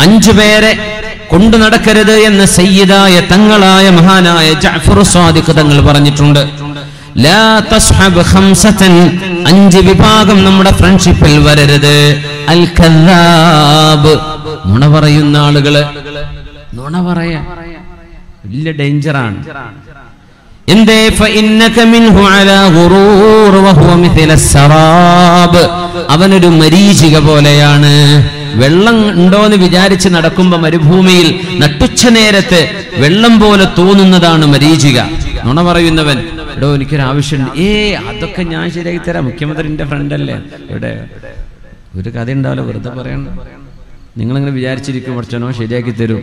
അഞ്ചു പേരെ കൊണ്ടു നടക്കരുത് എന്ന് സയ്യിദായ തങ്ങളായ മഹാനായ ജഅഫർ സ്വാദിഖ് തങ്ങൾ പറഞ്ഞിട്ടുണ്ട് ലാ തസ്ഹബ് ഖംസതൻ അഞ്ച് വിഭാഗം നമ്മുടെ ഫ്രണ്ട്ഷിപ്പിൽ വരരുത് അൽ കദ്ദാബ് നുണ പറയുന്ന ആളുകള് നുണ പറയാ വലിയ ഡേഞ്ചറാണ് എന്തേ ഫഇന്നക മിൻഹു അലാ ഗുറൂർ വഹുവ മിഥല സറാബ് അവനൊരു മരീചിക പോലെയാണ് വെള്ളം ഉണ്ടോന്ന് വിചാരിച്ച് നടക്കുമ്പോ മരുഭൂമിയിൽ നട്ടുച്ച നേരത്ത് വെള്ളം പോലെ തോന്നുന്നതാണ് മരീചിക നുണ പറയുന്നവൻ എടോ എനിക്കൊരു ആവശ്യമുണ്ട് ഏ അതൊക്കെ ഞാൻ ശരിയാക്കി തരാം മുഖ്യമന്ത്രിന്റെ ഫ്രണ്ട് അല്ലേ ഇവിടെ ഒരു കഥ ഉണ്ടാവില്ല വെറുതെ പറയണം നിങ്ങളിങ്ങനെ വിചാരിച്ചിരിക്കും കുറച്ചനോ ശരിയാക്കി തരും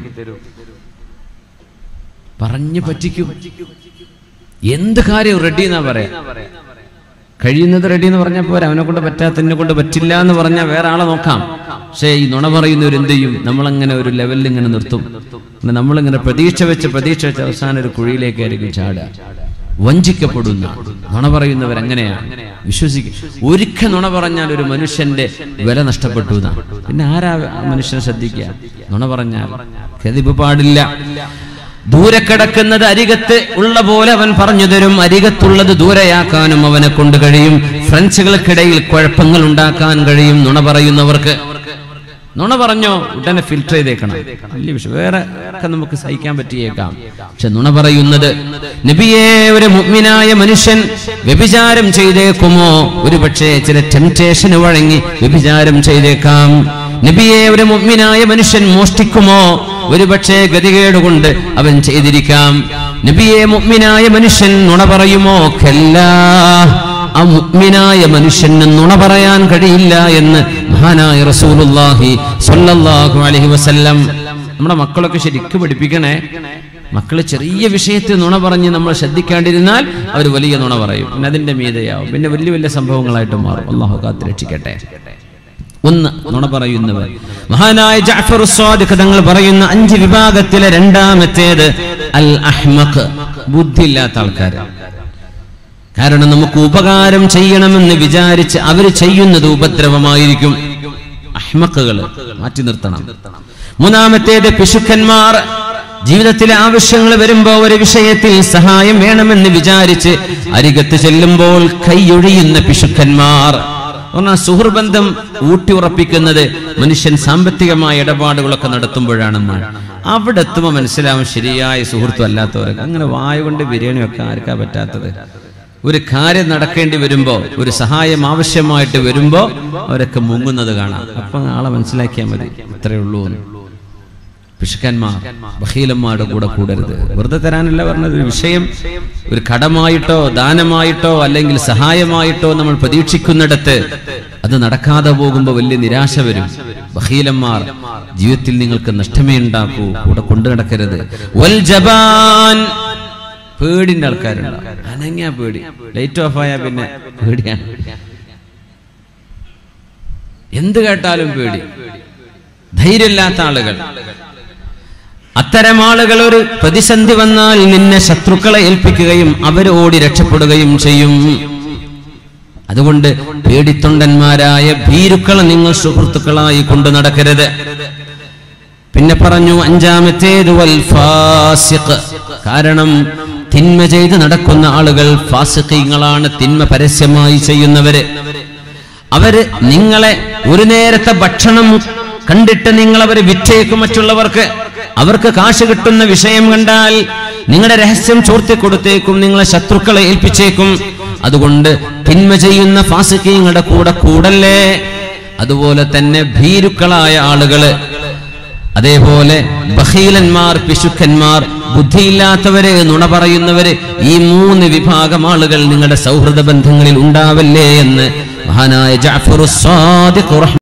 പറഞ്ഞു പറ്റിക്കും എന്ത് കാര്യം റെഡി എന്നാ പറയാ കഴിയുന്നത് റെഡി എന്ന് പറഞ്ഞാൽ പോരാ അവനെ കൊണ്ട് പറ്റാത്തതിനെ കൊണ്ട് പറ്റില്ല എന്ന് പറഞ്ഞാൽ വേറെ ആളെ നോക്കാം പക്ഷേ ഈ നുണ പറയുന്നവർ എന്ത് ചെയ്യും നമ്മളങ്ങനെ ഒരു ലെവലിൽ ഇങ്ങനെ നിർത്തും പിന്നെ നമ്മളിങ്ങനെ പ്രതീക്ഷ വെച്ച് പ്രതീക്ഷ വെച്ച് അവസാനം ഒരു കുഴിയിലേക്കായിരിക്കും ചാടുക വഞ്ചിക്കപ്പെടുന്ന നുണ പറയുന്നവർ അങ്ങനെയാണ് വിശ്വസിക്കും ഒരിക്കൽ നുണ പറഞ്ഞാൽ ഒരു മനുഷ്യന്റെ വില നഷ്ടപ്പെട്ടു എന്നാ പിന്നെ ആരാ ആ മനുഷ്യനെ ശ്രദ്ധിക്കുക നുണ പറഞ്ഞാൽ കതിപ്പ് പാടില്ല ദൂരെ കിടക്കുന്നത് അരികത്ത് ഉള്ള പോലെ അവൻ പറഞ്ഞു തരും അരികത്തുള്ളത് ദൂരെയാക്കാനും അവനെ കൊണ്ട് കഴിയും ഫ്രണ്ട്സുകൾക്കിടയിൽ കുഴപ്പങ്ങൾ ഉണ്ടാക്കാൻ കഴിയും നുണ പറയുന്നവർക്ക് നുണ പറഞ്ഞോ ഉടനെ ഫിൽറ്റർ ചെയ്തേക്കണം വലിയ വിഷയം വേറെ ഒക്കെ നമുക്ക് സഹിക്കാൻ പറ്റിയേക്കാം പക്ഷെ നുണ പറയുന്നത് നബിയെ ഒരു മുഗ്മിനായ മനുഷ്യൻ വ്യഭിചാരം ചെയ്തേക്കുമോ ഒരു പക്ഷേ ചില ടെംപ്റ്റേഷന് വഴങ്ങി വ്യഭിചാരം ചെയ്തേക്കാം നബിയെ ഒരു മുഗ്മിനായ മനുഷ്യൻ മോഷ്ടിക്കുമോ ഒരുപക്ഷെ ഗതികേട് കൊണ്ട് അവൻ ചെയ്തിരിക്കാം നബിയെ മുഗ്മിനായ മനുഷ്യൻ നുണ പറയുമോ കല്ലാ ആ മുഗ്മിനായ മനുഷ്യന് നുണ പറയാൻ കഴിയില്ല എന്ന് മഹാനായ റസൂലുള്ളാഹി സ്വല്ലല്ലാഹു അലൈഹി വസല്ലം നമ്മുടെ മക്കളൊക്കെ ശരിക്കും പഠിപ്പിക്കണേ മക്കള് ചെറിയ വിഷയത്തിൽ നുണ പറഞ്ഞ് നമ്മൾ ശ്രദ്ധിക്കാണ്ടിരുന്നാൽ അവർ വലിയ നുണ പറയും പിന്നെ അതിന്റെ മീതയാവും പിന്നെ വലിയ വലിയ സംഭവങ്ങളായിട്ട് മാറും അള്ളാഹു കാത്ത് രക്ഷിക്കട്ടെ ഒന്ന് നുണ പറയുന്നവർ മഹാനായ ജഅഫർ സ്വാദിഖ് തങ്ങൾ പറയുന്ന അഞ്ച് വിഭാഗത്തിലെ രണ്ടാമത്തേത് അൽ അഹ്മഖ് ബുദ്ധിയില്ലാത്ത ആൾക്കാർ കാരണം നമുക്ക് ഉപകാരം ചെയ്യണമെന്ന് വിചാരിച്ച് അവർ ചെയ്യുന്നത് ഉപദ്രവമായിരിക്കും അഹ്മക്കുകൾ മാറ്റി നിർത്തണം മൂന്നാമത്തേത് പിശുക്കന്മാർ ജീവിതത്തിലെ ആവശ്യങ്ങൾ വരുമ്പോ ഒരു വിഷയത്തിൽ സഹായം വേണമെന്ന് വിചാരിച്ച് അരികത്ത് ചെല്ലുമ്പോൾ കൈയൊഴിയുന്ന പിശുക്കന്മാർ പറഞ്ഞാൽ സുഹൃബന്ധം ഊട്ടിയുറപ്പിക്കുന്നത് മനുഷ്യൻ സാമ്പത്തികമായ ഇടപാടുകളൊക്കെ നടത്തുമ്പോഴാണെന്നാണ് അവിടെ എത്തുമ്പോൾ മനസ്സിലാവും ശരിയായ സുഹൃത്തും അല്ലാത്തവരൊക്കെ അങ്ങനെ വായ കൊണ്ട് ബിരിയാണി വെക്കാൻ ആർക്കാ പറ്റാത്തത് ഒരു കാര്യം നടക്കേണ്ടി വരുമ്പോ ഒരു സഹായം ആവശ്യമായിട്ട് വരുമ്പോ അവരൊക്കെ മുങ്ങുന്നത് കാണാം അപ്പൊ ആളെ മനസ്സിലാക്കിയാൽ മതി ഇത്രയേ ഉള്ളൂ എന്ന് പിശുക്കന്മാർ ബഹീലന്മാരുടെ കൂടെ കൂടരുത് വെറുതെ തരാനല്ല പറഞ്ഞത് ഒരു വിഷയം ഒരു കടമായിട്ടോ ദാനമായിട്ടോ അല്ലെങ്കിൽ സഹായമായിട്ടോ നമ്മൾ പ്രതീക്ഷിക്കുന്നിടത്ത് അത് നടക്കാതെ പോകുമ്പോൾ വലിയ നിരാശ വരും ബഹീലന്മാർ ജീവിതത്തിൽ നിങ്ങൾക്ക് നഷ്ടമേ ഉണ്ടാക്കൂ കൂടെ കൊണ്ടു നടക്കരുത് വൽ ജബാൻ പേടിന്റെ ആൾക്കാരുണ്ട് അനങ്ങിയ പേടി ലൈറ്റ് ഓഫ് ആയാൽ പിന്നെ പേടിയാണ് എന്ത് കേട്ടാലും പേടി ധൈര്യമില്ലാത്ത ആളുകൾ അത്തരം ആളുകൾ ഒരു പ്രതിസന്ധി വന്നാൽ നിന്നെ ശത്രുക്കളെ ഏൽപ്പിക്കുകയും അവർ ഓടി രക്ഷപ്പെടുകയും ചെയ്യും അതുകൊണ്ട് പേടിത്തൊണ്ടന്മാരായ ഭീരുക്കളെ നിങ്ങൾ സുഹൃത്തുക്കളായി കൊണ്ടു നടക്കരുത് പിന്നെ പറഞ്ഞു അഞ്ചാമത്തേത് വൽ ഫാസിഖ് കാരണം തിന്മ ചെയ്ത് നടക്കുന്ന ആളുകൾ ഫാസിഖീങ്ങളാണ് തിന്മ പരസ്യമായി ചെയ്യുന്നവര് അവര് നിങ്ങളെ ഒരു നേരത്തെ ഭക്ഷണം കണ്ടിട്ട് നിങ്ങൾ അവരെ വിറ്റേക്കും മറ്റുള്ളവർക്ക് അവർക്ക് കാശ് കിട്ടുന്ന വിഷയം കണ്ടാൽ നിങ്ങളുടെ രഹസ്യം ചോർത്തി കൊടുത്തേക്കും നിങ്ങളെ ശത്രുക്കളെ ഏൽപ്പിച്ചേക്കും അതുകൊണ്ട് തിന്മ ചെയ്യുന്ന ഫാസിക്കീങ്ങളുടെ കൂടെ കൂടല്ലേ അതുപോലെ തന്നെ ഭീരുക്കളായ ആളുകള് അതേപോലെ ബഹീലന്മാർ പിശുക്കന്മാർ ബുദ്ധിയില്ലാത്തവര് നുണ പറയുന്നവര് ഈ മൂന്ന് വിഭാഗം ആളുകൾ നിങ്ങളുടെ സൗഹൃദ ബന്ധങ്ങളിൽ ഉണ്ടാവല്ലേ എന്ന് മഹാനായ ജാഫർ